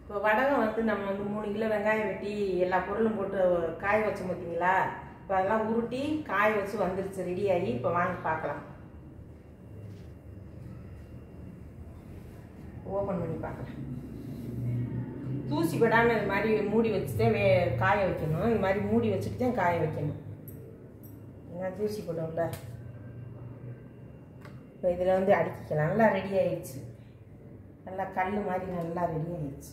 இப்போ வடகம் வந்து நம்ம வந்து மூணு கிலோ வெங்காயம் வெட்டி எல்லா பொருளும் போட்டு காய வச்சோம் பார்த்தீங்களா இப்போ அதெல்லாம் உருட்டி காய வச்சு வந்துருச்சு ரெடி ஆகி இப்போ வாங்கி பார்க்கலாம் ஓப்பன் பண்ணி பார்க்கலாம் தூசி படாமல் இது மாதிரி மூடி வச்சுட்டு வே காய வைக்கணும் இந்த மாதிரி மூடி வச்சுட்டு தான் காய வைக்கணும் ஏன்னா தூசி படும்ல இப்போ இதில் வந்து அடிக்கலாம் நல்லா ரெடி ஆயிடுச்சு நல்லா கல் மாதிரி நல்லா ரெடி ஆயிடுச்சு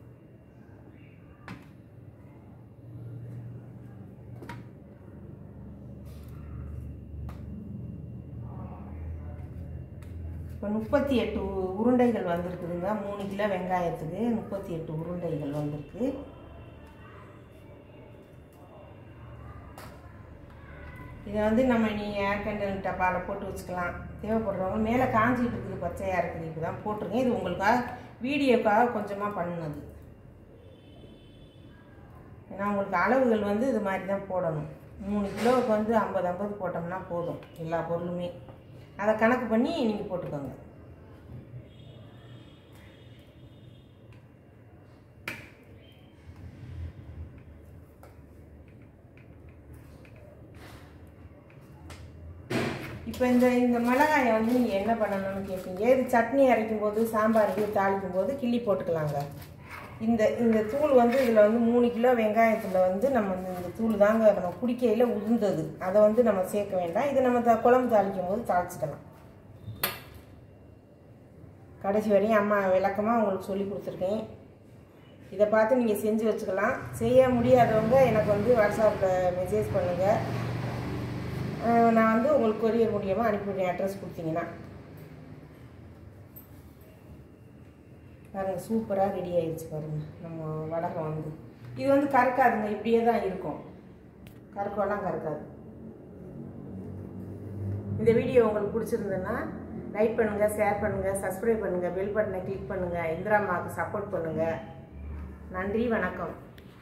இப்போ முப்பத்தி எட்டு உருண்டைகள் வந்திருக்குதுங்க மூணு கிலோ வெங்காயத்துக்கு முப்பத்தி எட்டு உருண்டைகள் வந்திருக்கு இதை வந்து நம்ம நீ ஏர் கண்டெய்னர் டப்பாவில் போட்டு வச்சுக்கலாம் தேவைப்படுறவங்க மேலே காஞ்சிட்டு இருக்குது பச்சையாக இருக்குது இப்போ தான் போட்டிருங்க இது உங்களுக்காக வீடியோக்காக கொஞ்சமாக பண்ணுனது ஏன்னா உங்களுக்கு அளவுகள் வந்து இது மாதிரி தான் போடணும் மூணு கிலோவுக்கு வந்து ஐம்பது ஐம்பது போட்டோம்னா போதும் எல்லா பொருளுமே அதை கணக்கு பண்ணி நீங்கள் போட்டுக்கோங்க இப்போ இந்த இந்த மிளகாயை வந்து நீங்கள் என்ன பண்ணணும்னு கேட்பீங்க இது சட்னி அரைக்கும் போது சாம்பாருக்கு தாளிக்கும் போது கிள்ளி போட்டுக்கலாங்க இந்த இந்த தூள் வந்து இதில் வந்து மூணு கிலோ வெங்காயத்தில் வந்து நம்ம இந்த இந்த தூள் தாங்க நம்ம குடிக்கையில் உதிர்ந்தது அதை வந்து நம்ம சேர்க்க வேண்டாம் இதை நம்ம த குழம்பு தாளிக்கும் போது தாளிச்சிக்கலாம் கடைசி வரையும் அம்மா விளக்கமாக உங்களுக்கு சொல்லி கொடுத்துருக்கேன் இதை பார்த்து நீங்கள் செஞ்சு வச்சுக்கலாம் செய்ய முடியாதவங்க எனக்கு வந்து வாட்ஸ்அப்பில் மெசேஜ் பண்ணுங்கள் நான் வந்து உங்களுக்கு கொரியர் மூலியமாக அனுப்பிவிடுறேன் அட்ரஸ் கொடுத்தீங்கன்னா பாருங்க சூப்பராக ரெடி ஆயிடுச்சு பாருங்க நம்ம வடகம் வந்து இது வந்து கறக்காதுங்க இப்படியே தான் இருக்கும் கறக்கெல்லாம் கறக்காது இந்த வீடியோ உங்களுக்கு பிடிச்சிருந்ததுன்னா லைக் பண்ணுங்கள் ஷேர் பண்ணுங்கள் சப்ஸ்கிரைப் பண்ணுங்கள் பெல் பட்டனை கிளிக் பண்ணுங்கள் இந்திரா அம்மாவுக்கு சப்போர்ட் பண்ணுங்கள் நன்றி வணக்கம்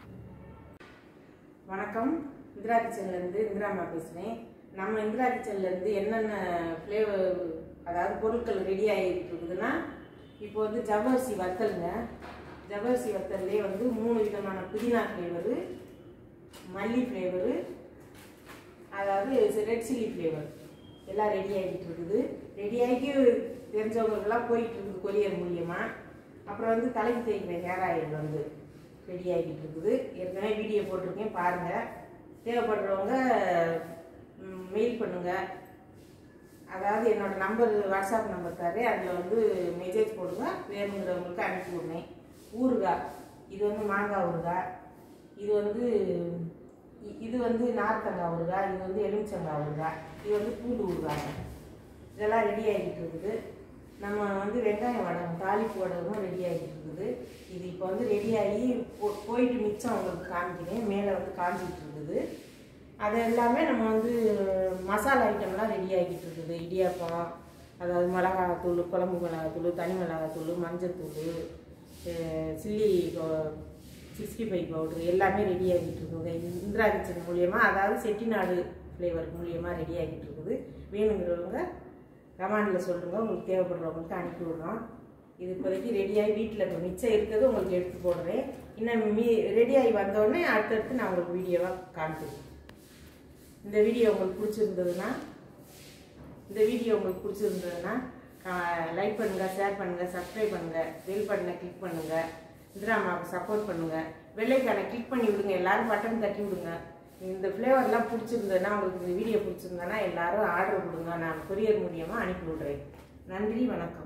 வணக்கம் இந்திரா கிச்சன்லேருந்து இந்திரா அம்மா பேசுகிறேன் நம்ம இந்திரா கிச்சன்லேருந்து என்னென்ன ஃப்ளேவர் அதாவது பொருட்கள் ரெடி ஆகிட்டு இருக்குதுன்னா இப்போ வந்து ஜவ்வரிசி வத்தலுங்க ஜவ்வரிசி வத்தல்லே வந்து மூணு விதமான புதினா ஃப்ளேவரு மல்லி ஃப்ளேவரு அதாவது ரெட் சில்லி ஃப்ளேவர் எல்லாம் ரெடி ஆகிட்டு இருக்குது ரெடி ஆகி தெரிஞ்சவங்களுக்கெல்லாம் போயிட்டு இருக்குது கொரியர் மூலியமாக அப்புறம் வந்து தலைக்கு தேய்க்கிற ஹேர் ஆயில் வந்து ரெடி ஆகிட்டு இருக்குது ஏற்கனவே வீடியோ போட்டிருக்கேன் பாருங்கள் தேவைப்படுறவங்க மெயில் பண்ணுங்கள் அதாவது என்னோட நம்பர் வாட்ஸ்அப் நம்பர் தரேன் அதில் வந்து மெசேஜ் போடுங்க வேணுங்கிறவங்களுக்கு அனுப்பி விடுவேன் ஊறுகாய் இது வந்து மாங்காய் ஊறுகாய் இது வந்து இ- இது வந்து நார்த்தங்காய் ஊறுகாய் இது வந்து எலுமிச்சங்காய் ஊறுகாய் இது வந்து பூண்டு ஊறுகாய் இதெல்லாம் ரெடி ஆகிட்டு இருக்குது நம்ம வந்து வெங்காயம் வடகம் தாளிப்பு வடகம் ரெடி ஆகிட்டு இருக்குது இது இப்போ வந்து ரெடி ஆகி போ- போயிட்டு மிச்சம் உங்களுக்கு காமிக்கிறேன் மேலே வந்து காஞ்சிட்டு இருக்குது அது எல்லாமே நம்ம வந்து மசாலா ஐட்டம்லாம் ரெடி ஆகிட்டு இருக்குது இடியாப்பம் அதாவது மிளகாத்தூள் குழம்பு மிளகாத்தூள் தனி மிளகாத்தூள் மஞ்சத்தூள் சில்லி சிக்ஸ்டி ஃபைவ் பவுட்ரு எல்லாமே ரெடி ஆகிட்டு இருக்குங்க இந்திரா கிச்சன் மூலியமாக அதாவது செட்டிநாடு ஃப்ளேவர் மூலியமாக ரெடி ஆகிட்டு இருக்குது வேணுங்கிறவங்க கமாண்டில் சொல்லுங்கள் உங்களுக்கு தேவைப்படுறவங்களுக்கு அனுப்பி விடுறோம் இது இப்போதைக்கு ரெடியாகி வீட்டில் இப்போ மிச்சம் இருக்கிறது உங்களுக்கு எடுத்து போடுறேன் இன்னும் மீ ரெடியாகி வந்தோடனே அடுத்தடுத்து நான் உங்களுக்கு வீடியோவாக காமிக்கிறேன் இந்த வீடியோ உங்களுக்கு பிடிச்சிருந்ததுன்னா இந்த வீடியோ உங்களுக்கு பிடிச்சிருந்ததுன்னா லைக் பண்ணுங்கள் ஷேர் பண்ணுங்கள் சப்ஸ்கிரைப் பண்ணுங்கள் பெல் பட்டனை கிளிக் பண்ணுங்கள் இந்திரா அம்மாவுக்கு சப்போர்ட் பண்ணுங்கள் வெள்ளைக்கான கிளிக் பண்ணி விடுங்க எல்லாரும் பட்டன் தட்டி விடுங்க இந்த ஃப்ளேவர்லாம் பிடிச்சிருந்ததுன்னா உங்களுக்கு இந்த வீடியோ பிடிச்சிருந்ததுன்னா எல்லாரும் ஆர்டர் கொடுங்க நான் கொரியர் மூலியமாக அனுப்பி விடுறேன் நன்றி வணக்கம்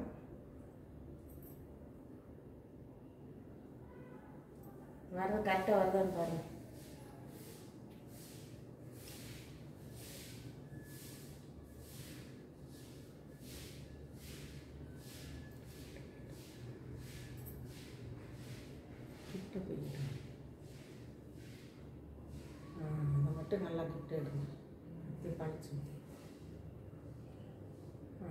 வர்றது கரெக்டாக வருதான்னு பாருங்க கிட்ட போயிட்டோம் ஆ, அதை மட்டும் நல்லா கிட்ட எடுங்க இது படிச்சு ஆ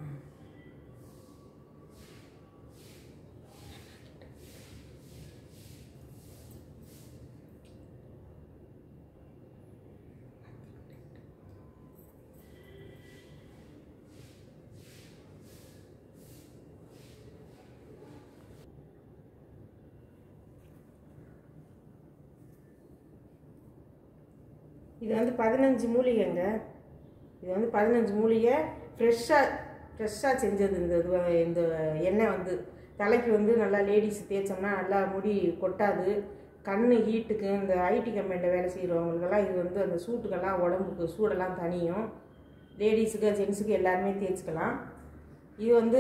இது வந்து பதினஞ்சு மூலிகைங்க இது வந்து பதினஞ்சு மூலிகை ஃப்ரெஷ்ஷாக ஃப்ரெஷ்ஷாக செஞ்சது இந்த இது இந்த எண்ணெய் வந்து தலைக்கு வந்து நல்லா லேடிஸ் தேய்ச்சோம்னா நல்லா முடி கொட்டாது கண் ஹீட்டுக்கு இந்த ஐடி கம்பெனியில் வேலை செய்கிறவங்களுக்கெல்லாம் இது வந்து அந்த சூட்டுக்கெல்லாம் உடம்புக்கு சூடெல்லாம் தனியும் லேடிஸுக்கு ஜென்ஸுக்கு எல்லாருமே தேய்ச்சிக்கலாம் இது வந்து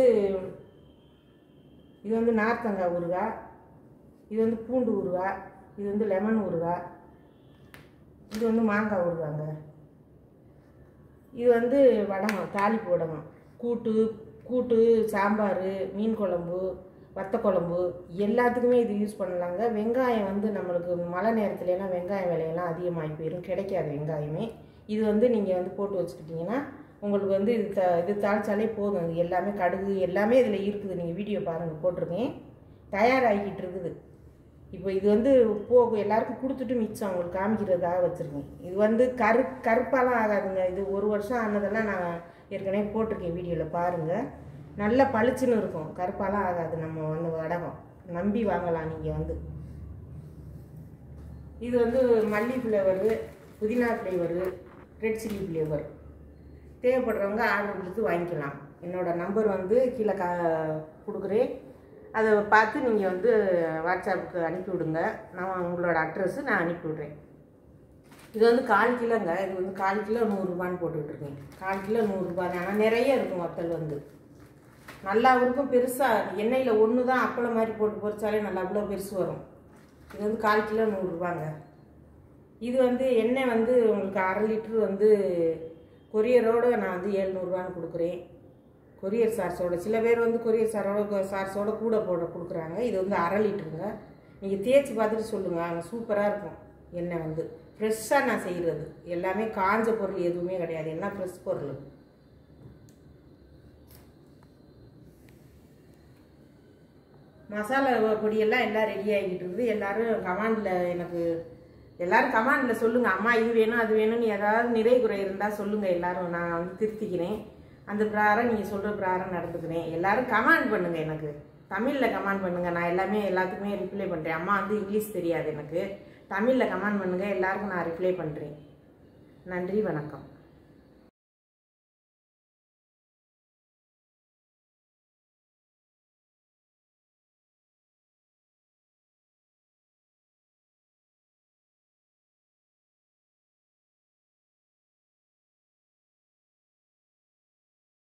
இது வந்து நார்த்தங்காய் ஊறுகாய் இது வந்து பூண்டு ஊறுகாய் இது வந்து லெமன் ஊறுகாய் இது வந்து மாங்காய் ஊறுகாங்க இது வந்து வடகம் தாளிப்பு வடகம் கூட்டு கூட்டு சாம்பார் மீன் குழம்பு வத்த குழம்பு எல்லாத்துக்குமே இது யூஸ் பண்ணலாங்க வெங்காயம் வந்து நம்மளுக்கு மழை நேரத்துலலாம் வெங்காயம் விலையெல்லாம் அதிகமாகி போயிடும் கிடைக்காது வெங்காயமே இது வந்து நீங்கள் வந்து போட்டு வச்சுக்கிட்டிங்கன்னா உங்களுக்கு வந்து இது த இது தாளிச்சாலே போதும் இது எல்லாமே கடுகு எல்லாமே இதில் இருக்குது நீங்கள் வீடியோ பாருங்கள் போட்டிருக்கேன் தயாராகிக்கிட்டு இருக்குது இப்போ இது வந்து போகும் எல்லாருக்கும் கொடுத்துட்டு மிச்சம் உங்களுக்கு காமிக்கிறதுக்காக வச்சுருக்கேன் இது வந்து கரு கருப்பாலாம் ஆகாதுங்க இது ஒரு வருஷம் ஆனதெல்லாம் நான் ஏற்கனவே போட்டிருக்கேன் வீடியோவில் பாருங்கள் நல்லா பளிச்சுன்னு இருக்கும் கருப்பாலாம் ஆகாது நம்ம வந்து வடகம் நம்பி வாங்கலாம் நீங்கள் வந்து இது வந்து மல்லி ஃப்ளேவரு புதினா ஃப்ளேவரு ரெட் சில்லி ஃப்ளேவர் தேவைப்படுறவங்க ஆர்டர் கொடுத்து வாங்கிக்கலாம் என்னோடய நம்பர் வந்து கீழே கா கொடுக்குறேன் அதை பார்த்து நீங்கள் வந்து வாட்ஸ்அப்புக்கு அனுப்பி விடுங்க நான் உங்களோட அட்ரஸ்ஸு நான் அனுப்பி விட்றேன் இது வந்து கால் கிலோங்க இது வந்து கால் கிலோ நூறுரூபான்னு போட்டுட்ருக்கேன் கால் கிலோ நூறுரூபா ஆனால் நிறைய இருக்கும் வத்தல் வந்து நல்லாவும் இருக்கும் பெருசாக எண்ணெயில் ஒன்று தான் அப்பளம் மாதிரி போட்டு பொரிச்சாலே நல்லா அவ்வளோ பெருசு வரும் இது வந்து கால் கிலோ நூறுரூபாங்க இது வந்து எண்ணெய் வந்து உங்களுக்கு அரை லிட்ரு வந்து கொரியரோடு நான் வந்து ஏழ்நூறுவான்னு கொடுக்குறேன் கொரியர் சார்ஸோட சில பேர் வந்து கொரியர் சாரோட சார்ஸோட கூட போட கொடுக்குறாங்க இது வந்து அரை லிட்டருங்க நீங்கள் தேய்ச்சி பார்த்துட்டு சொல்லுங்கள் அங்கே சூப்பராக இருக்கும் எண்ணெய் வந்து ஃப்ரெஷ்ஷாக நான் செய்கிறது எல்லாமே காஞ்ச பொருள் எதுவுமே கிடையாது எல்லாம் ஃப்ரெஷ் பொருள் மசாலா பொடியெல்லாம் எல்லாம் ரெடி ஆகிட்டு இருக்குது எல்லோரும் கமாண்டில் எனக்கு எல்லாரும் கமாண்டில் சொல்லுங்கள் அம்மா இது வேணும் அது வேணும்னு ஏதாவது நிறை குறை இருந்தால் சொல்லுங்கள் எல்லாரும் நான் வந்து திருத்திக்கிறேன் அந்த பிரகாரம் நீங்கள் சொல்கிற பிரகாரம் நடந்துக்கிறேன் எல்லாரும் கமெண்ட் பண்ணுங்கள் எனக்கு தமிழில் கமெண்ட் பண்ணுங்கள் நான் எல்லாமே எல்லாத்துக்குமே ரிப்ளை பண்ணுறேன் அம்மா வந்து இங்கிலீஷ் தெரியாது எனக்கு தமிழில் கமெண்ட் பண்ணுங்கள் எல்லாருக்கும் நான் ரிப்ளை பண்ணுறேன் நன்றி வணக்கம்